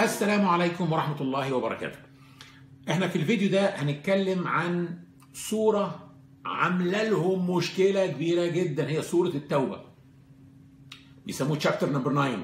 السلام عليكم ورحمة الله وبركاته احنا في الفيديو ده هنتكلم عن صورة عاملة لهم مشكلة كبيرة جدا هي صورة التوبة بيسموه تشابتر نمبر 9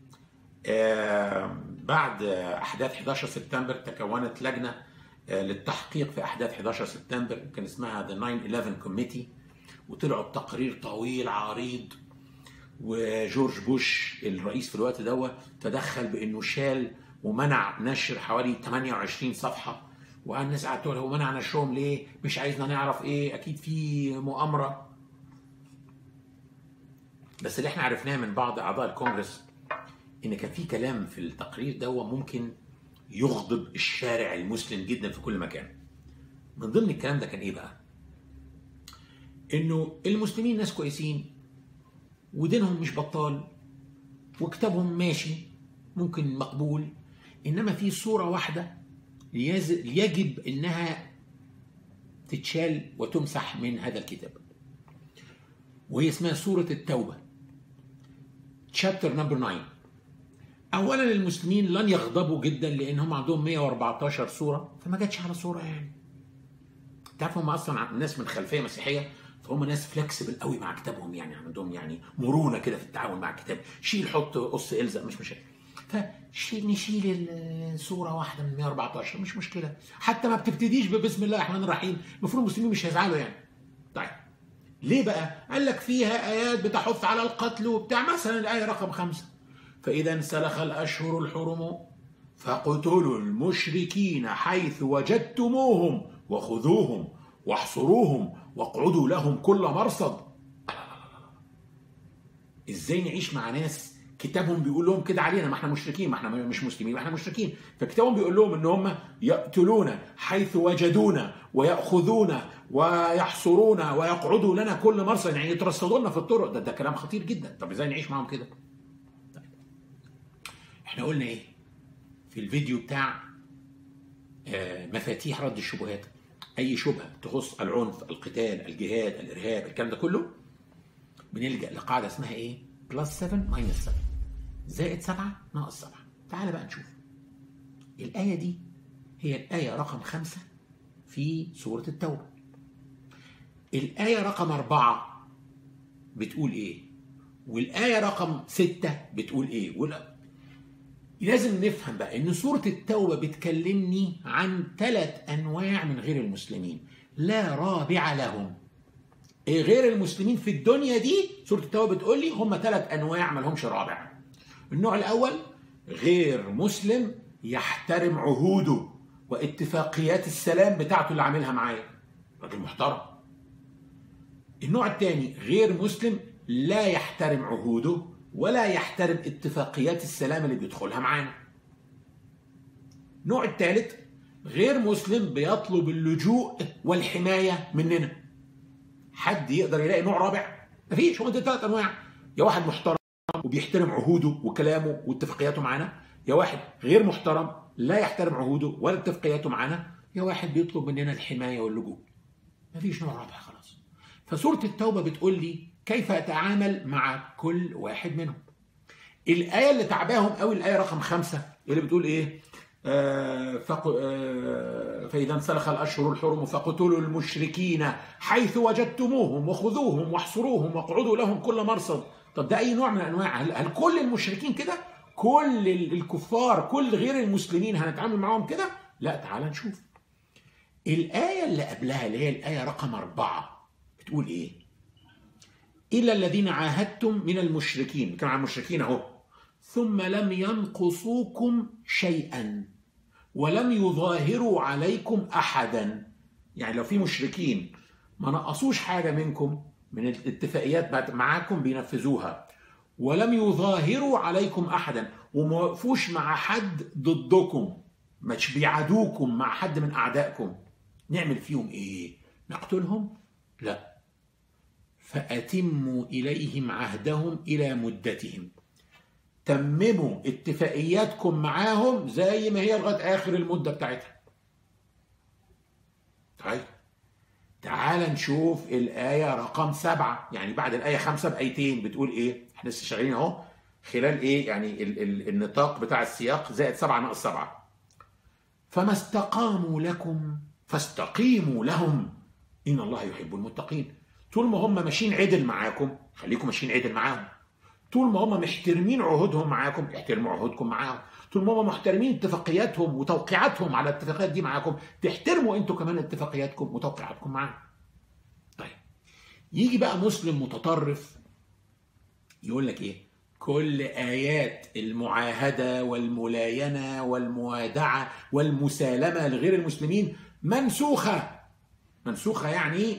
آه بعد احداث 11 سبتمبر تكونت لجنة آه للتحقيق في احداث 11 سبتمبر كان اسمها ذا 9/11 كوميتي وطلعوا بتقرير طويل عريض وجورج بوش الرئيس في الوقت ده تدخل بانه شال ومنع نشر حوالي 28 صفحه والناس قعدت تقول هو منع نشرهم ليه؟ مش عايزنا نعرف ايه؟ اكيد في مؤامره. بس اللي احنا عرفناه من بعض اعضاء الكونجرس ان كان في كلام في التقرير ده ممكن يغضب الشارع المسلم جدا في كل مكان. من ضمن الكلام ده كان ايه بقى؟ انه المسلمين ناس كويسين ودينهم مش بطال وكتابهم ماشي ممكن مقبول انما في صوره واحده يجب انها تتشال وتمسح من هذا الكتاب وهي اسمها سوره التوبه تشابتر نمبر 9 اولا المسلمين لن يغضبوا جدا لان هم عندهم 114 سوره فما جاتش على صوره يعني تعرفوا هم اصلا ناس من خلفيه مسيحيه فهم ناس فلكسبل قوي مع كتابهم يعني عندهم يعني مرونه كده في التعامل مع الكتاب شيل حط قص الزق مش مشكله فشيل نشيل الصوره واحده من 114 مش مشكله حتى ما بتبتديش ببسم الله الرحمن الرحيم المفروض المسلمين مش هيزعلوا يعني طيب ليه بقى؟ قال لك فيها ايات بتحث على القتل وبتاع مثلا الايه رقم خمسه فاذا انسلخ الاشهر الحرم فاقتلوا المشركين حيث وجدتموهم وخذوهم واحصروهم واقعدوا لهم كل مرصد ازاي نعيش مع ناس كتابهم بيقول لهم كده علينا ما احنا مشركين ما احنا مش مسلمين ما احنا مشركين فكتابهم بيقول لهم ان هم يقتلون حيث وجدونا وياخذون ويحصرون ويقعدوا لنا كل مرصد يعني يترصدوا لنا في الطرق ده ده كلام خطير جدا طب ازاي نعيش معاهم كده طيب. احنا قلنا ايه في الفيديو بتاع آه مفاتيح رد الشبهات اي شبهه تخص العنف القتال الجهاد الارهاب الكلام ده كله بنلجا لقاعده اسمها ايه بلس 7 ماينس 7 زائد 7 ناقص 7 تعال بقى نشوف الايه دي هي الايه رقم 5 في سوره التوبه الايه رقم 4 بتقول ايه والايه رقم 6 بتقول ايه ولا لازم نفهم بقى ان سورة التوبة بتكلمني عن ثلاث انواع من غير المسلمين لا رابع لهم إيه غير المسلمين في الدنيا دي سورة التوبة بتقول لي هم ثلاث انواع ما لهمش رابع النوع الاول غير مسلم يحترم عهوده واتفاقيات السلام بتاعته اللي عاملها معايا راجل محترم النوع الثاني غير مسلم لا يحترم عهوده ولا يحترم اتفاقيات السلام اللي بيدخلها معانا النوع الثالث غير مسلم بيطلب اللجوء والحماية مننا حد يقدر يلاقي نوع رابع مفيش هو ثلاث انواع يا واحد محترم وبيحترم عهوده وكلامه واتفاقياته معانا يا واحد غير محترم لا يحترم عهوده ولا اتفاقياته معانا يا واحد بيطلب مننا الحماية واللجوء مفيش نوع رابع خلاص فسورة التوبة بتقول لي كيف اتعامل مع كل واحد منهم الآية اللي تعباهم قوي الآية رقم خمسة اللي بتقول إيه آه فق... آه فإذا انسلخ الأشهر الحرم فاقتلوا المشركين حيث وجدتموهم وخذوهم واحصروهم واقعدوا لهم كل مرصد طب ده أي نوع من أنواع هل, هل كل المشركين كده كل الكفار كل غير المسلمين هنتعامل معاهم كده لا تعال نشوف الآية اللي قبلها اللي هي الآية رقم أربعة بتقول إيه إلى الذين عاهدتم من المشركين كان عن المشركين أهو ثم لم ينقصوكم شيئا ولم يظاهروا عليكم أحدا يعني لو في مشركين ما نقصوش حاجة منكم من الاتفاقيات معاكم بينفذوها ولم يظاهروا عليكم أحدا وما وقفوش مع حد ضدكم مش بيعادوكم مع حد من أعدائكم نعمل فيهم إيه؟ نقتلهم؟ لا فأتموا إليهم عهدهم إلى مدتهم تمموا اتفاقياتكم معاهم زي ما هي لغاية آخر المدة بتاعتها طيب تعال نشوف الآية رقم سبعة يعني بعد الآية خمسة بآيتين بتقول إيه؟ إحنا لسه شغالين أهو خلال ايه يعني ال ال النطاق بتاع السياق زائد سبعة ناقص سبعة فما استقاموا لكم فاستقيموا لهم ان الله يحب المتقين طول ما هم ماشيين عدل معاكم خليكم ماشيين عدل معاهم طول ما هم محترمين عهودهم معاكم احترموا عهودكم معاهم طول ما هم محترمين اتفاقياتهم وتوقيعاتهم على الاتفاقيات دي معاكم تحترموا انتوا كمان اتفاقياتكم وتوقيعاتكم معاهم طيب يجي بقى مسلم متطرف يقول لك ايه كل ايات المعاهده والملاينه والموادعه والمسالمه لغير المسلمين منسوخه منسوخه يعني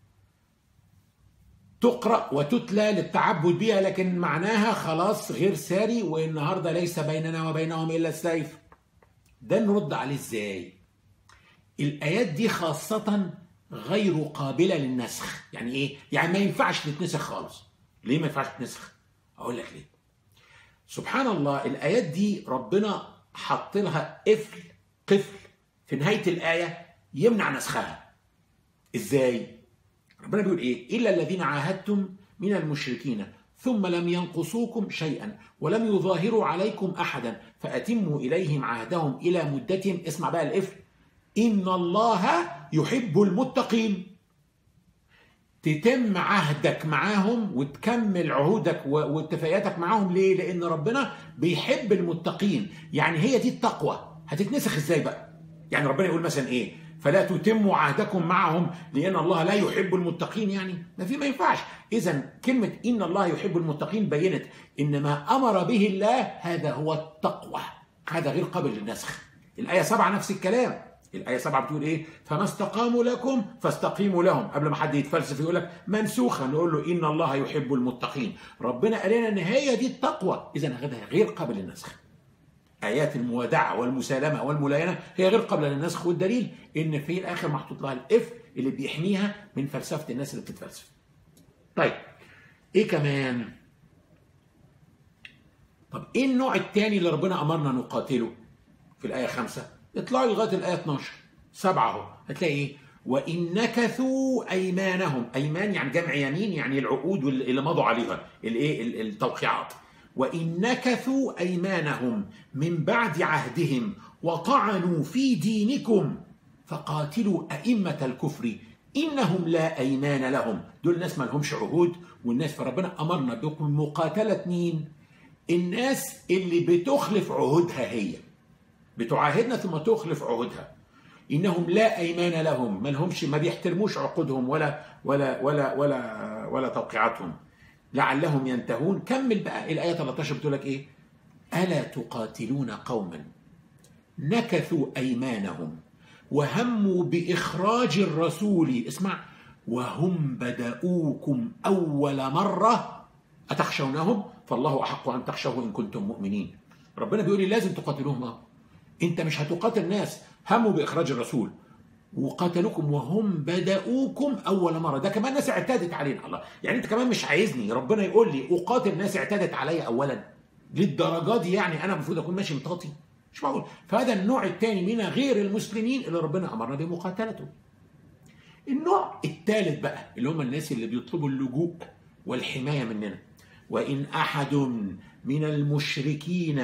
تقرا وتتلى للتعبد بها لكن معناها خلاص غير ساري والنهارده ليس بيننا وبينهم الا السيف ده نرد عليه ازاي الايات دي خاصه غير قابله للنسخ يعني ايه يعني ما ينفعش تتنسخ خالص ليه ما ينفعش تتنسخ اقول لك ليه سبحان الله الايات دي ربنا حط لها قفل قفل في نهايه الايه يمنع نسخها ازاي ربنا بيقول ايه الا الذين عاهدتم من المشركين ثم لم ينقصوكم شيئا ولم يظاهروا عليكم احدا فاتموا اليهم عهدهم الى مدتهم اسمع بقى القفل ان الله يحب المتقين تتم عهدك معاهم وتكمل عهودك واتفاقياتك معاهم ليه؟ لأن ربنا بيحب المتقين، يعني هي دي التقوى، هتتنسخ ازاي بقى؟ يعني ربنا يقول مثلا ايه؟ فلا تتموا عهدكم معهم لأن الله لا يحب المتقين يعني ما في ما ينفعش، إذا كلمة إن الله يحب المتقين بينت إن ما أمر به الله هذا هو التقوى، هذا غير قابل للنسخ. الآية سبعة نفس الكلام، الآية سبعة بتقول إيه؟ فما استقاموا لكم فاستقيموا لهم، قبل ما حد يتفلسف يقول لك منسوخة نقول له إن الله يحب المتقين، ربنا قال لنا إن هي دي التقوى، إذا هذا غير قابل للنسخ. آيات الموادعة والمسالمة والملاينة هي غير قابلة للنسخ والدليل إن في الآخر محطوط لها الإف اللي بيحميها من فلسفة الناس اللي بتتفلسف. طيب إيه كمان؟ طب إيه النوع الثاني اللي ربنا أمرنا نقاتله؟ في الآية خمسة اطلعوا لغايه الايه 12 سبعه اهو هتلاقي ايه وان نكثوا ايمانهم ايمان يعني جمع يمين يعني العقود اللي مضوا عليها الايه التوقيعات وان نكثوا ايمانهم من بعد عهدهم وطعنوا في دينكم فقاتلوا ائمه الكفر انهم لا ايمان لهم دول ناس ما لهمش عهود والناس فربنا امرنا بمقاتله مين الناس اللي بتخلف عهودها هي بتعاهدنا ثم تخلف عهودها انهم لا ايمان لهم ما لهمش ما بيحترموش عقودهم ولا ولا ولا ولا ولا توقيعاتهم لعلهم ينتهون كمل بقى الايه 13 بتقول لك ايه الا تقاتلون قوما نكثوا ايمانهم وهموا باخراج الرسول اسمع وهم بدأوكم اول مره اتخشونهم فالله احق ان تخشوه ان كنتم مؤمنين ربنا بيقول لي لازم تقاتلوهم انت مش هتقاتل ناس هموا باخراج الرسول وقاتلوكم وهم بدأوكم أول مرة ده كمان ناس اعتادت علينا الله يعني أنت كمان مش عايزني ربنا يقول لي أقاتل ناس اعتادت عليا أولا للدرجة دي يعني أنا المفروض أكون ماشي مطاطي مش معقول فهذا النوع الثاني من غير المسلمين اللي ربنا أمرنا بمقاتلته النوع الثالث بقى اللي هم الناس اللي بيطلبوا اللجوء والحماية مننا وإن أحد من المشركين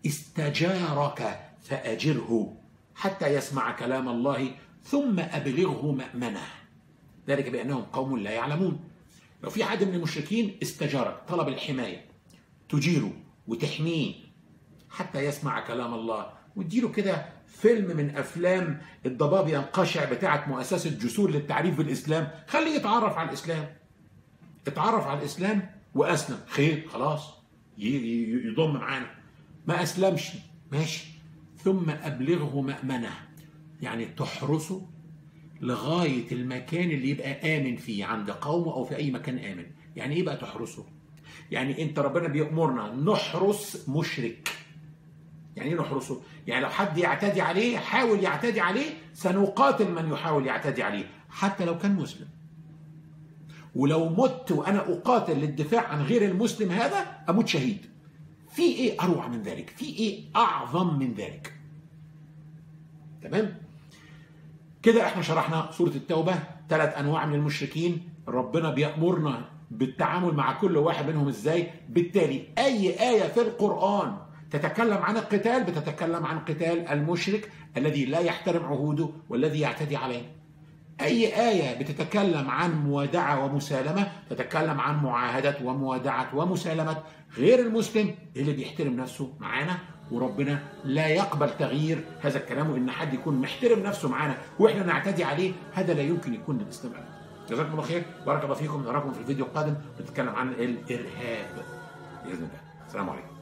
استجارك فأجره حتى يسمع كلام الله ثم أبلغه مأمنه ذلك بأنهم قوم لا يعلمون لو في حد من المشركين استجارك طلب الحماية تجيره وتحميه حتى يسمع كلام الله وتديله كده فيلم من افلام الضباب ينقشع بتاعه مؤسسه جسور للتعريف بالاسلام خليه يتعرف على الاسلام اتعرف على الاسلام واسلم خير خلاص يضم معانا ما اسلمش ماشي ثم أبلغه مأمنه يعني تحرسه لغاية المكان اللي يبقى آمن فيه عند قومه أو في أي مكان آمن يعني إيه بقى تحرسه يعني أنت ربنا بيأمرنا نحرس مشرك يعني ايه نحرسه؟ يعني لو حد يعتدي عليه حاول يعتدي عليه سنقاتل من يحاول يعتدي عليه حتى لو كان مسلم. ولو مت وانا اقاتل للدفاع عن غير المسلم هذا اموت شهيد. في ايه اروع من ذلك؟ في ايه اعظم من ذلك؟ تمام كده احنا شرحنا سورة التوبة ثلاث انواع من المشركين ربنا بيأمرنا بالتعامل مع كل واحد منهم ازاي بالتالي اي ايه في القران تتكلم عن القتال بتتكلم عن قتال المشرك الذي لا يحترم عهوده والذي يعتدي عليه أي آية بتتكلم عن موادعة ومسالمة تتكلم عن معاهدة وموادعة ومسالمة غير المسلم اللي بيحترم نفسه معانا وربنا لا يقبل تغيير هذا الكلام وإن حد يكون محترم نفسه معانا وإحنا نعتدي عليه هذا لا يمكن يكون للإسلام جزاكم الله خير بارك الله فيكم نراكم في الفيديو القادم نتكلم عن الإرهاب بإذن الله السلام عليكم